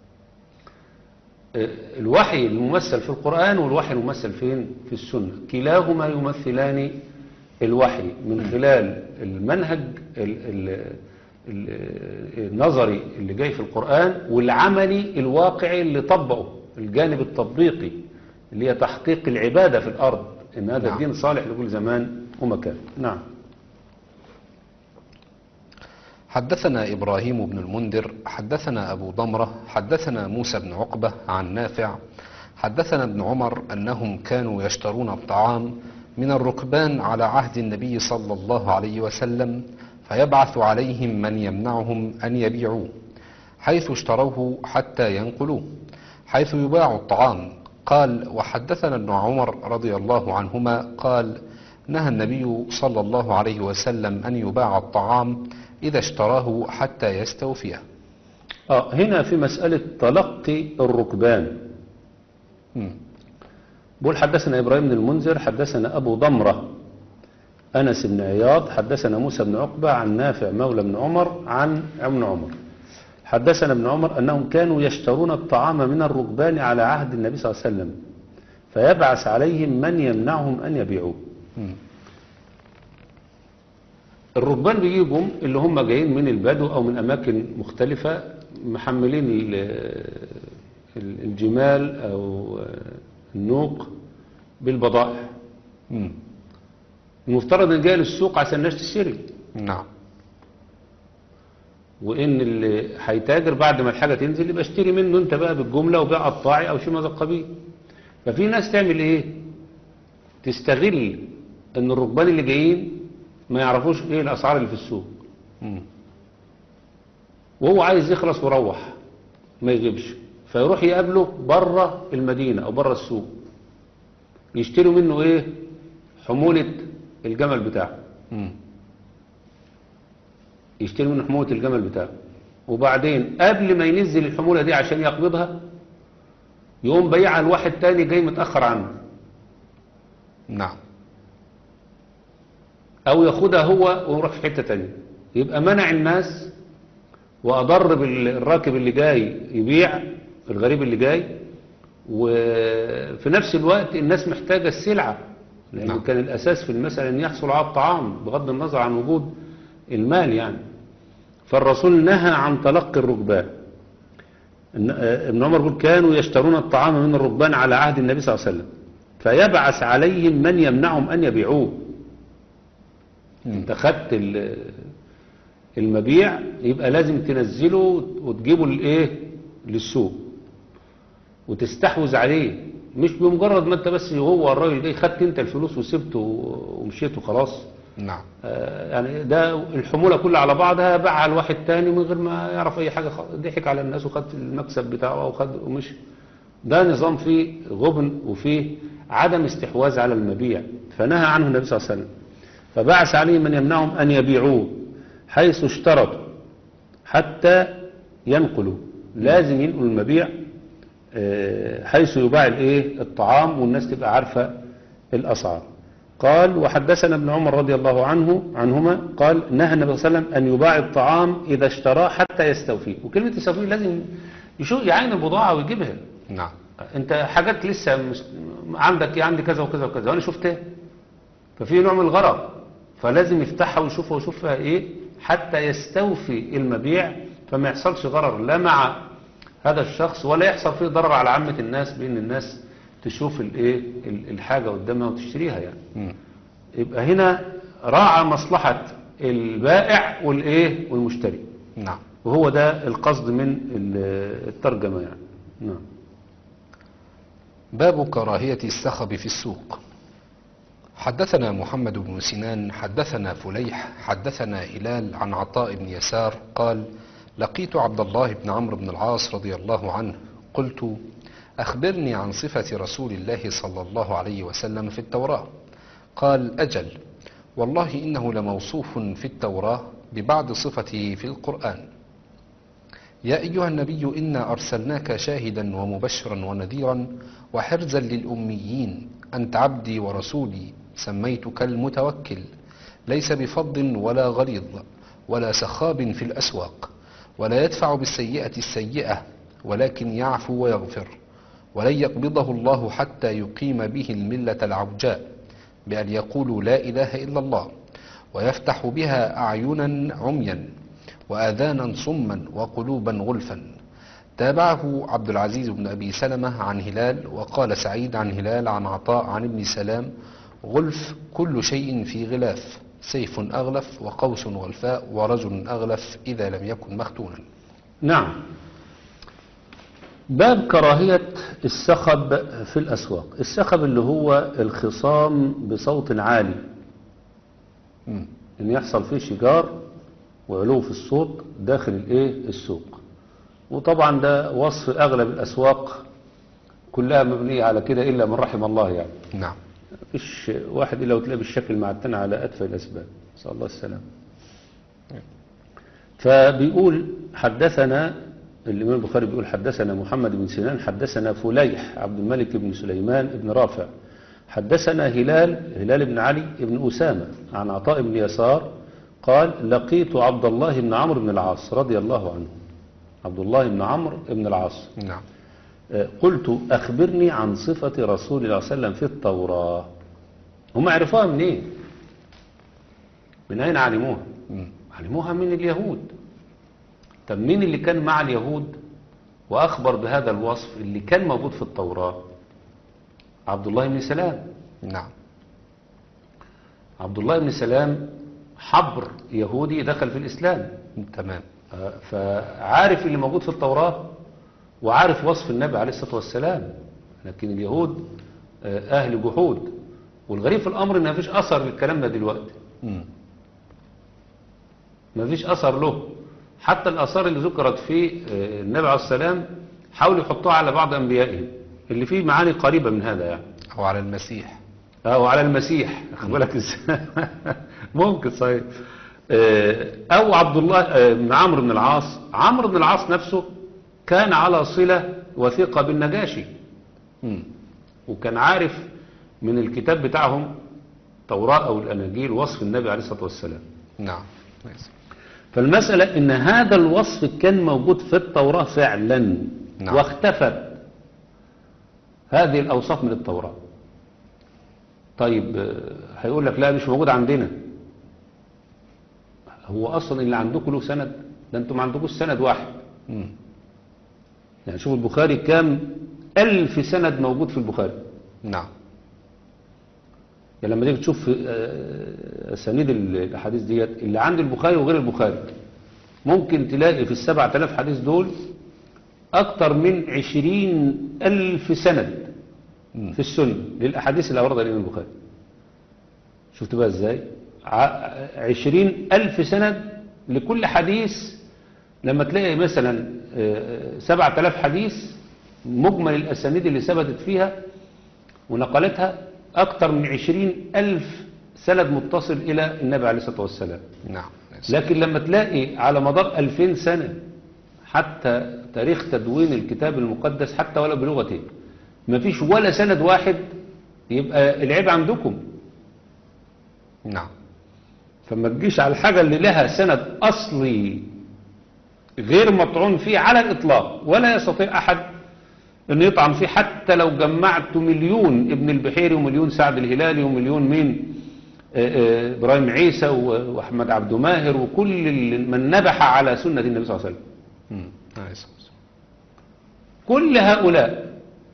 آه، الوحي الممثل في القرآن والوحي الممثل فين في السنة كلاهما يمثلان الوحي من خلال المنهج ال- ال- ال- النظري اللي جاي في القرآن والعملي الواقعي اللي طبقه الجانب التطبيقي اللي هي تحقيق العبادة في الأرض إن هذا نعم. الدين صالح لكل زمان ومكان نعم حدثنا إبراهيم بن المنذر حدثنا أبو ضمرة حدثنا موسى بن عقبة عن نافع حدثنا ابن عمر أنهم كانوا يشترون الطعام من الركبان على عهد النبي صلى الله عليه وسلم فيبعث عليهم من يمنعهم أن يبيعوه حيث اشتروه حتى ينقلوه حيث يباع الطعام قال وحدثنا ابن عمر رضي الله عنهما قال نهى النبي صلى الله عليه وسلم أن يباع الطعام إذا اشتراه حتى يستوفيه آه هنا في مسألة تلقي الركبان مم. بقول حدثنا إبراهيم بن المنذر حدثنا أبو ضمرة أنس بن عياض حدثنا موسى بن عقبة عن نافع مولى بن عمر عن ابن عمر حدثنا ابن عمر أنهم كانوا يشترون الطعام من الركبان على عهد النبي صلى الله عليه وسلم فيبعث عليهم من يمنعهم أن يبيعوه مم. الركبان بيجيبهم اللي هم جايين من البدو أو من أماكن مختلفة محملين ال- ال- الجمال أو النوق بالبضائع مم. المفترض ان جاي للسوق عشان الناس تشتري نعم وان اللي هيتاجر بعد ما الحاجه تنزل يبقى اشتري منه انت بقى بالجمله وبيع قطاعي او شيء من هذا القبيل ففي ناس تعمل ايه تستغل ان الركبان اللي جايين ما يعرفوش ايه الاسعار اللي في السوق مم. وهو عايز يخلص ويروح ما يجيبش فيروح يقابله بره المدينه او بره السوق يشتروا منه ايه حموله الجمل بتاعه مم. يشتري منه حمولة الجمل بتاعه وبعدين قبل ما ينزل الحمولة دي عشان يقبضها يقوم بيعها لواحد تاني جاي متأخر عنه نعم او ياخدها هو ويروح في حتة تانية يبقى منع الناس واضر بالراكب اللي جاي يبيع الغريب اللي جاي وفي نفس الوقت الناس محتاجة السلعة لأنه نعم. كان الأساس في المسألة أن يحصل على الطعام بغض النظر عن وجود المال يعني فالرسول نهى عن تلقي الركبان إن- آه، ابن عمر يقول كانوا يشترون الطعام من الركبان على عهد النبي صلى الله عليه وسلم فيبعث عليهم من يمنعهم أن يبيعوه انت خدت ال- المبيع يبقى لازم تنزله وتجيبه للايه للسوق وتستحوذ عليه مش بمجرد ما انت بس هو الراجل جاي خدت انت الفلوس وسبته ومشيت وخلاص نعم آه، يعني ده الحمولة كلها على بعضها باعها لواحد تاني من غير ما يعرف اي حاجة خ- ضحك على الناس وخد المكسب بتاعه وخد ومشي ده نظام فيه غبن وفيه عدم استحواذ على المبيع فنهى عنه النبي صلى الله عليه وسلم فبعث عليهم من يمنعهم أن يبيعوه حيث اشترطوا حتى ينقلوا لازم ينقلوا المبيع آه، حيث يباع الايه الطعام والناس تبقى عارفة الأسعار قال وحدثنا ابن عمر رضي الله عنه عنهما قال نهى النبي صلى الله عليه وسلم أن يباع الطعام إذا اشتراه حتى يستوفيه وكلمة يستوفيه لازم يشوف يعين البضاعة ويجيبها نعم انت حاجات لسه مش عندك إيه؟ عندي كذا وكذا وكذا وانا شفتها ففي نوع من الغرض فلازم يفتحها ويشوفها ويشوفها ايه حتى يستوفي المبيع فما يحصلش ضرر لا مع هذا الشخص ولا يحصل فيه ضرر على عامة الناس بان الناس تشوف الايه ال- الحاجة قدامها وتشتريها يعني مم. يبقى هنا راعى مصلحة البائع والايه والمشتري نعم وهو ده القصد من ال- الترجمة يعني نعم باب كراهية السخب في السوق حدثنا محمد بن سنان حدثنا فليح حدثنا هلال عن عطاء بن يسار قال لقيت عبد الله بن عمرو بن العاص رضي الله عنه قلت أخبرني عن صفة رسول الله صلى الله عليه وسلم في التوراة قال أجل والله إنه لموصوف في التوراة ببعض صفته في القرآن يا أيها النبي إنا أرسلناك شاهدا ومبشرا ونذيرا وحرزا للأميين أنت عبدي ورسولي سميتك المتوكل ليس بفض ولا غليظ ولا سخاب في الأسواق ولا يدفع بالسيئة السيئة ولكن يعفو ويغفر ولن يقبضه الله حتى يقيم به الملة العوجاء بأن يقولوا لا إله إلا الله ويفتح بها أعينا عميا وآذانا صما وقلوبا غلفا تابعه عبد العزيز بن أبي سلمة عن هلال وقال سعيد عن هلال عن عطاء عن ابن سلام غلف كل شيء في غلاف سيف أغلف وقوس غلفاء ورجل أغلف إذا لم يكن مختونا نعم باب كراهية السخب في الأسواق السخب اللي هو الخصام بصوت عالي مم. ان يحصل فيه شجار وعلو في الصوت داخل الايه السوق وطبعا ده وصف اغلب الاسواق كلها مبنية على كده الا من رحم الله يعني نعم مفيش واحد الا وتلاقي بالشكل مع التاني على اتفه الاسباب نسال الله السلام فبيقول حدثنا الامام البخاري بيقول حدثنا محمد بن سنان حدثنا فليح عبد الملك بن سليمان بن رافع حدثنا هلال هلال بن علي بن أسامة عن عطاء بن يسار قال لقيت عبد الله بن عمرو بن العاص رضي الله عنه عبد الله بن عمرو بن العاص نعم آه، قلت أخبرني عن صفة رسول الله صلى الله عليه وسلم في التوراة هم عرفوها منين من أين علموها مم. علموها من اليهود طب مين اللي كان مع اليهود وأخبر بهذا الوصف اللي كان موجود في التوراة عبد الله بن سلام نعم عبد الله بن سلام حبر يهودي دخل في الإسلام تمام آه، فعارف اللي موجود في التوراة وعارف وصف النبي عليه الصلاة والسلام لكن اليهود آه، أهل جحود والغريب في الأمر إن مفيش أثر للكلام ده دلوقتي مم. مفيش أثر له حتى الآثار اللي ذكرت في آه، النبي عليه السلام حاولوا يحطوها على بعض أنبيائهم اللي فيه معاني قريبة من هذا يعني أو على المسيح أو على المسيح أخد بالك إزاي ممكن صحيح آه، أو عبد الله آه، بن عمرو بن العاص عمرو بن العاص نفسه كان على صلة وثيقة بالنجاشي مم. وكان عارف من الكتاب بتاعهم توراة أو الأناجيل وصف النبي عليه الصلاة والسلام نعم كويس. فالمسألة إن هذا الوصف كان موجود في التوراة فعلا نعم. واختفت هذه الأوصاف من التوراة طيب آه، هيقول لك لا مش موجود عندنا هو أصلا اللي عندكم له سند ده أنتم ما عندكوش سند واحد مم. يعني شوف البخاري كام ألف سند موجود في البخاري نعم يعني لما تيجي تشوف آه، أسانيد الأحاديث ديت اللي عند البخاري وغير البخاري ممكن تلاقي في السبعة آلاف حديث دول أكتر من عشرين ألف سند مم. في السنة للأحاديث اللي أوردها الإمام البخاري شفت بقى إزاي ع- عشرين ألف سند لكل حديث لما تلاقي مثلا آه، سبعة آلاف حديث مجمل الأسانيد اللي ثبتت فيها ونقلتها أكثر من عشرين ألف سند متصل إلى النبي عليه الصلاة والسلام نعم كويس. لكن لما تلاقي على مدار ألفين سنة حتى تاريخ تدوين الكتاب المقدس حتى ولا بلغته ما فيش ولا سند واحد يبقى العيب عندكم نعم فما تجيش على الحاجة اللي لها سند أصلي غير مطعون فيه على الإطلاق ولا يستطيع أحد أن يطعن فيه حتى لو جمعت مليون ابن البحيري ومليون سعد الهلالي ومليون مين آه، آه، إبراهيم عيسى و- وأحمد عبد ماهر وكل اللي- من نبح على سنة النبي صلى الله عليه وسلم مم. كويس. كل هؤلاء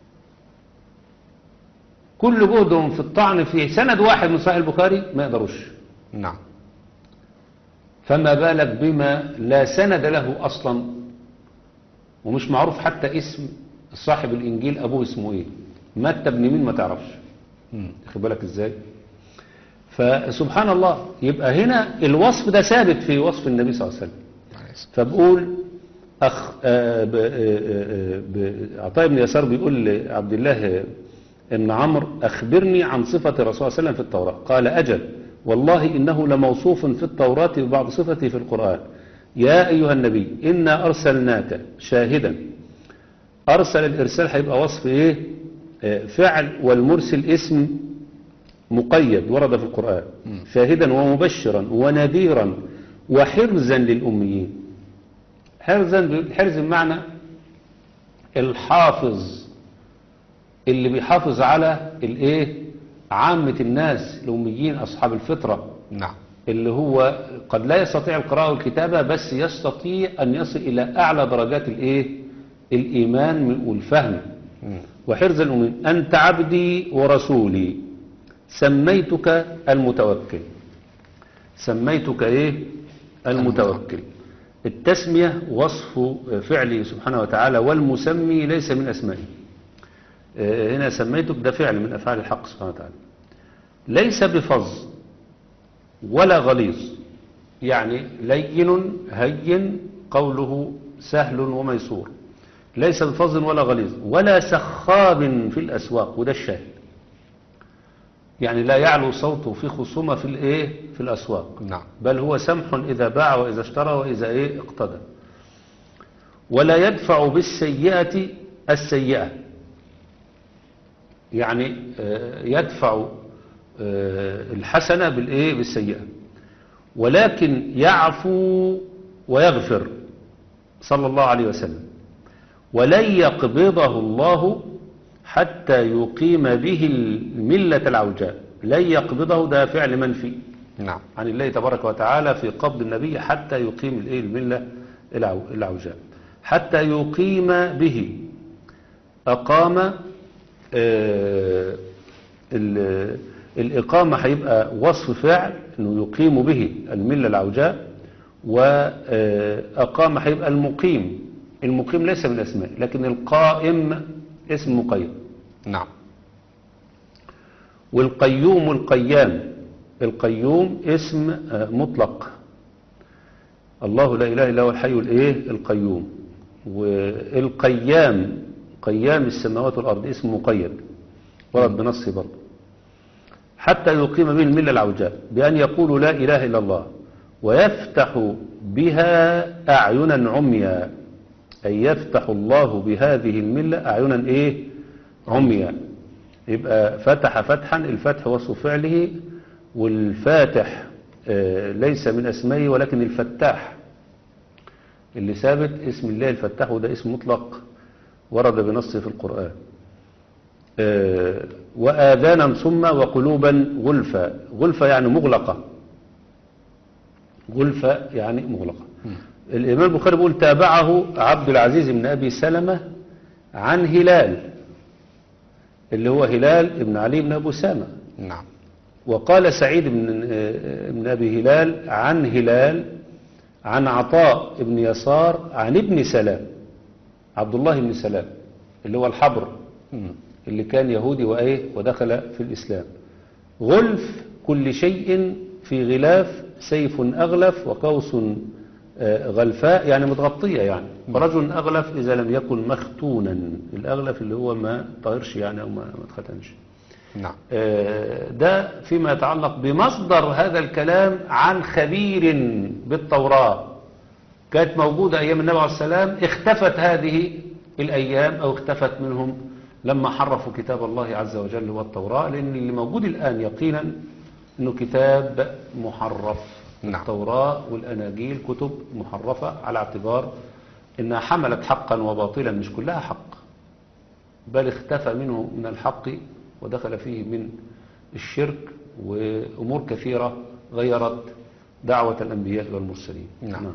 كل جهدهم في الطعن في سند واحد من صحيح البخاري ما يقدروش نعم فما بالك بما لا سند له أصلا ومش معروف حتى اسم صاحب الإنجيل أبوه اسمه إيه متى ابن مين ما تعرفش مم. خد بالك إزاي فسبحان الله يبقى هنا الوصف ده ثابت في وصف النبي صلى الله عليه وسلم كويس. فبقول أخ آه، ب- آه، آه، ب- عطاء بن يسار بيقول لعبد الله بن عمرو أخبرني عن صفة الرسول صلى الله عليه وسلم في التوراة قال أجل والله إنه لموصوف في التوراة ببعض صفته في القرآن يا أيها النبي إنا أرسلناك شاهدا أرسل الإرسال هيبقى وصف إيه آه، فعل والمرسل اسم مقيد ورد في القرآن شاهدا ومبشرا ونذيرا وحرزا للأميين حرزا الحرز بمعنى الحافظ اللي بيحافظ على الايه عامة الناس الأميين أصحاب الفطرة نعم اللي هو قد لا يستطيع القراءة والكتابة بس يستطيع أن يصل إلى أعلى درجات الايه الإيمان والفهم مم. وحرز الأمين أنت عبدي ورسولي سميتك المتوكل سميتك إيه المتوكل التسمية وصف فعله سبحانه وتعالى والمسمي ليس من أسمائه آه، هنا سميتك ده فعل من أفعال الحق سبحانه وتعالى ليس بفظ ولا غليظ يعني لين هين قوله سهل وميسور ليس بفظ ولا غليظ ولا سخاب في الأسواق وده الشاهد يعني لا يعلو صوته في خصومة في الايه في الأسواق نعم بل هو سمح إذا باع وإذا اشترى وإذا إيه اقتدى ولا يدفع بالسيئة السيئة يعني آه، يدفع آه، الحسنة بالإيه بالسيئة ولكن يعفو ويغفر صلى الله عليه وسلم ولن يقبضه الله حتى يقيم به الملة العوجاء لن يقبضه ده فعل منفي نعم عن الله تبارك وتعالى في قبض النبي حتى يقيم الايه المله العو- العوجاء حتى يقيم به اقام آه، ال- الاقامه هيبقى وصف فعل انه يقيم به المله العوجاء واقام هيبقى المقيم المقيم ليس من الاسماء لكن القائم اسم مقيم نعم والقيوم القيام القيوم اسم آه، مطلق الله لا إله إلا هو الحي الإيه القيوم والقيام قيام السماوات والأرض اسم مقيد ورد بنصه برضه حتى يقيم به الملة العوجاء بأن يقولوا لا إله إلا الله ويفتح بها أعينا عميا أي يفتح الله بهذه الملة أعينا إيه عميا يبقى فتح فتحا الفتح وصف فعله والفاتح آه، ليس من أسمائه ولكن الفتاح اللي ثابت اسم الله الفتاح وده اسم مطلق ورد بنصه في القرآن آه، وآذانا صما وقلوبا غلفا غلفا يعني مغلقة غلفة يعني مغلقة الإمام البخاري بيقول تابعه عبد العزيز بن أبي سلمة عن هلال اللي هو هلال بن علي بن أبو سامة نعم وقال سعيد بن, آه، بن أبي هلال عن هلال عن عطاء بن يسار عن ابن سلام عبد الله بن سلام اللي هو الحبر مم. اللي كان يهودي وإيه ودخل في الإسلام غلف كل شيء في غلاف سيف أغلف وقوس آه، غلفاء يعني متغطية يعني ورجل أغلف إذا لم يكن مختونا الأغلف اللي هو ما طاهرش يعني أو ما ما اتختنش نعم آه، ده فيما يتعلق بمصدر هذا الكلام عن خبير بالتوراة كانت موجودة أيام النبي عليه السلام اختفت هذه الأيام أو اختفت منهم لما حرفوا كتاب الله عز وجل والتوراة لأن اللي موجود الآن يقينا أنه كتاب محرف نعم. التوراة والأناجيل كتب محرفة على اعتبار أنها حملت حقا وباطلا مش كلها حق بل اختفى منه من الحق ودخل فيه من الشرك وأمور كثيرة غيرت دعوة الأنبياء والمرسلين نعم.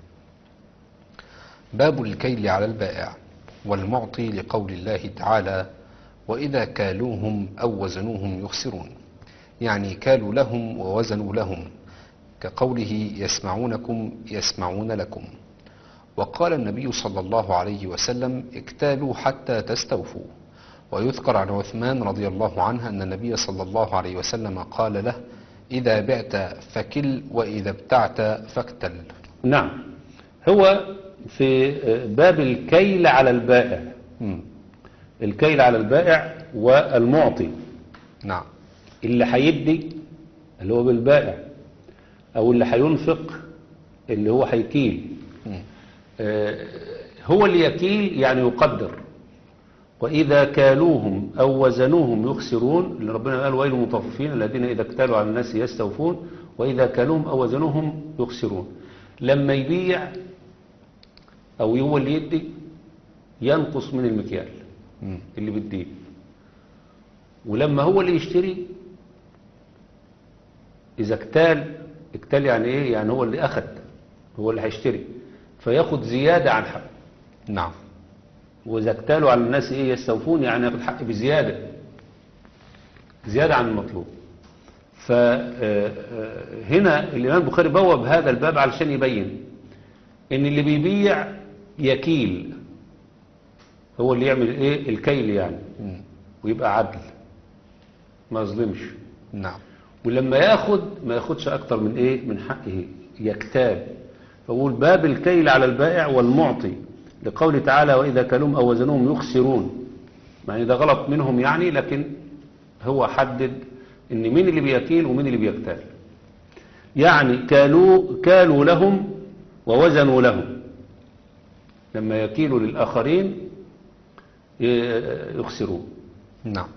باب الكيل على البائع والمعطي لقول الله تعالى وإذا كالوهم أو وزنوهم يخسرون يعني كالوا لهم ووزنوا لهم كقوله يسمعونكم يسمعون لكم وقال النبي صلى الله عليه وسلم اكتالوا حتى تستوفوا ويذكر عن عثمان رضي الله عنه أن النبي صلى الله عليه وسلم قال له إذا بعت فكل وإذا ابتعت فاكتل نعم هو في باب الكيل على البائع مم. الكيل على البائع والمعطي نعم اللي هيدي اللي هو بالبائع او اللي هينفق اللي هو هيكيل مم. آه، هو اللي يكيل يعني يقدر وإذا كالوهم أو وزنوهم يخسرون اللي ربنا قال ويل المطففين الذين إذا اكتالوا على الناس يستوفون وإذا كالوهم أو وزنوهم يخسرون لما يبيع أو هو اللي يدي ينقص من المكيال مم. اللي بالدين ولما هو اللي يشتري إذا اكتال اكتال يعني إيه يعني هو اللي أخد هو اللي هيشتري فياخد زيادة عن حق نعم وإذا اكتالوا على الناس إيه يستوفون يعني ياخد حق بزيادة زيادة عن المطلوب فهنا الإمام البخاري بوب هذا الباب علشان يبين إن اللي بيبيع يكيل هو اللي يعمل إيه الكيل يعني مم. ويبقى عدل ما يظلمش نعم ولما ياخد ما ياخدش اكتر من ايه من حقه يكتاب فقول باب الكيل على البائع والمعطي لقوله تعالى واذا كلوهم او وزنوهم يخسرون يعني ده غلط منهم يعني لكن هو حدد ان مين اللي بيكيل ومين اللي بيكتال يعني كالوا كالوا لهم ووزنوا لهم لما يكيلوا للاخرين ي- يخسرون نعم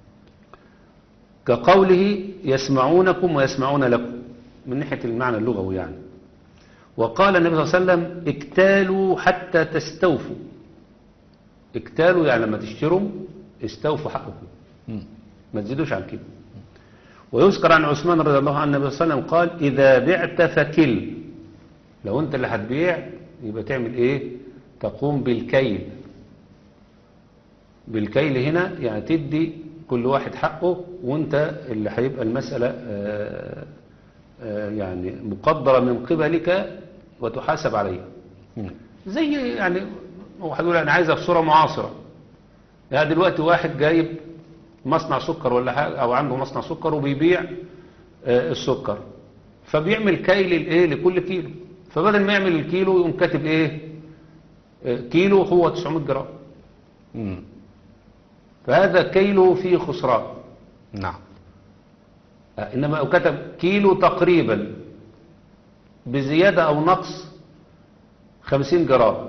كقوله يسمعونكم ويسمعون لكم من ناحية المعنى اللغوي يعني وقال النبي صلى الله عليه وسلم اكتالوا حتى تستوفوا اكتالوا يعني لما تشتروا استوفوا حقكم مم. ما تزيدوش عن كده ويذكر عن عثمان رضي الله عنه النبي صلى الله عليه وسلم قال إذا بعت فكل لو أنت اللي هتبيع يبقى تعمل إيه تقوم بالكيل بالكيل هنا يعني تدي كل واحد حقه وانت اللي هيبقى المسألة آه، آه، يعني مقدرة من قبلك وتحاسب عليها مم. زي يعني واحد يقول انا عايزها بصورة معاصرة يعني دلوقتي واحد جايب مصنع سكر ولا حاجة او عنده مصنع سكر وبيبيع آه، السكر فبيعمل كيل الايه لكل كيلو فبدل ما يعمل الكيلو يقوم كاتب ايه آه، كيلو هو 900 جرام مم. فهذا كيله فيه خسران نعم آه، إنما لو كتب كيلو تقريبا بزيادة أو نقص 50 جرام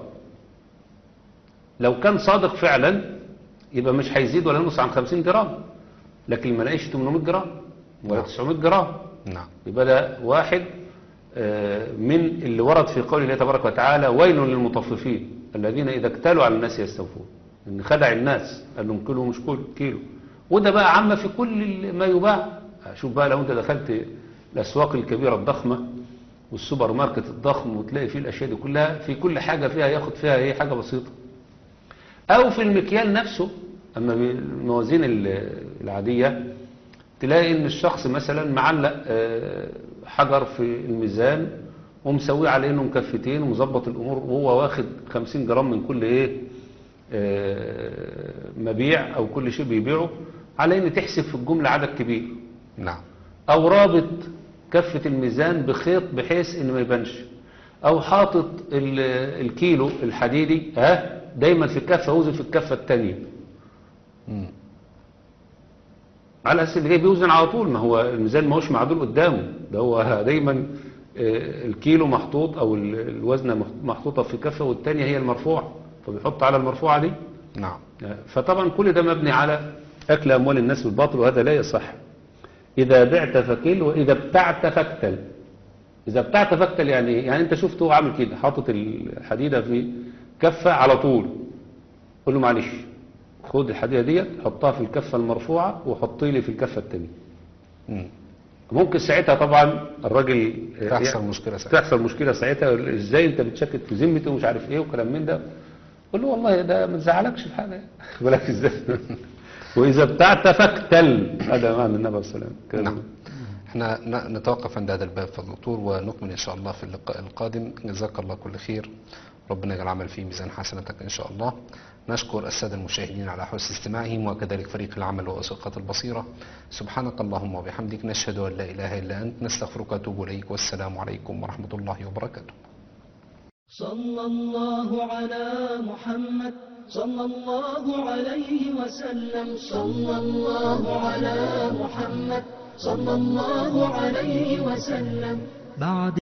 لو كان صادق فعلا يبقى مش هيزيد ولا ينقص عن 50 جرام لكن ما لاقيش 800 جرام ولا 900 جرام نعم يبقى ده واحد آه، من اللي ورد في قول الله تبارك وتعالى ويل للمطففين الذين إذا اكتالوا على الناس يستوفون إن خدع الناس قال لهم كيلو مش كل كيلو وده بقى عامة في كل ما يباع شوف بقى لو أنت دخلت الأسواق الكبيرة الضخمة والسوبر ماركت الضخم وتلاقي فيه الأشياء دي كلها في كل حاجة فيها ياخد فيها إيه حاجة بسيطة أو في المكيال نفسه أما بالموازين ال- العادية تلاقي ان الشخص مثلا معلق آه، حجر في الميزان ومسويه على انه مكفتين ومظبط الامور وهو واخد 50 جرام من كل ايه آه، مبيع او كل شيء بيبيعه على ان تحسب في الجملة عدد كبير نعم او رابط كفة الميزان بخيط بحيث ان ما يبانش او حاطط ال- الكيلو الحديدي ها دايما في الكفة وزن في الكفة التانية مم. على اساس اللي جاي بيوزن على طول ما هو الميزان ما هوش معدول قدامه ده هو دايما آه، الكيلو محطوط او ال- الوزنه مح- محطوطه في كفه والتانيه هي المرفوعه فبيحط على المرفوعه دي نعم آه، فطبعا كل ده مبني على اكل اموال الناس بالباطل وهذا لا يصح اذا بعت فكل واذا ابتعت فاكتل اذا ابتعت فاكتل يعني ايه يعني انت شفته هو عامل كده حاطط الحديده في كفه على طول قول له معلش خد الحديده ديت حطها في الكفه المرفوعه وحطي لي في الكفه الثانيه مم. ممكن ساعتها طبعا الراجل تحصل مشكلة ساعتها. تحصل مشكله ساعتها ازاي انت بتشكك في ذمتي ومش عارف ايه وكلام من ده قول له والله ده ما تزعلكش في حاجه خد بالك ازاي واذا ابتعت فاكتل هذا معنى النبي صلى الله عليه وسلم نعم احنا ن- نتوقف عند هذا الباب فضل الدكتور ونكمل ان شاء الله في اللقاء القادم جزاك الله كل خير ربنا يجعل العمل في ميزان حسنتك ان شاء الله نشكر السادة المشاهدين على حسن استماعهم وكذلك فريق العمل وأسقة البصيرة سبحانك اللهم وبحمدك نشهد أن لا إله إلا أنت نستغفرك وأتوب إليك والسلام عليكم ورحمة الله وبركاته صلى الله على محمد صلى الله عليه وسلم صلى الله على محمد صلى الله عليه وسلم بعد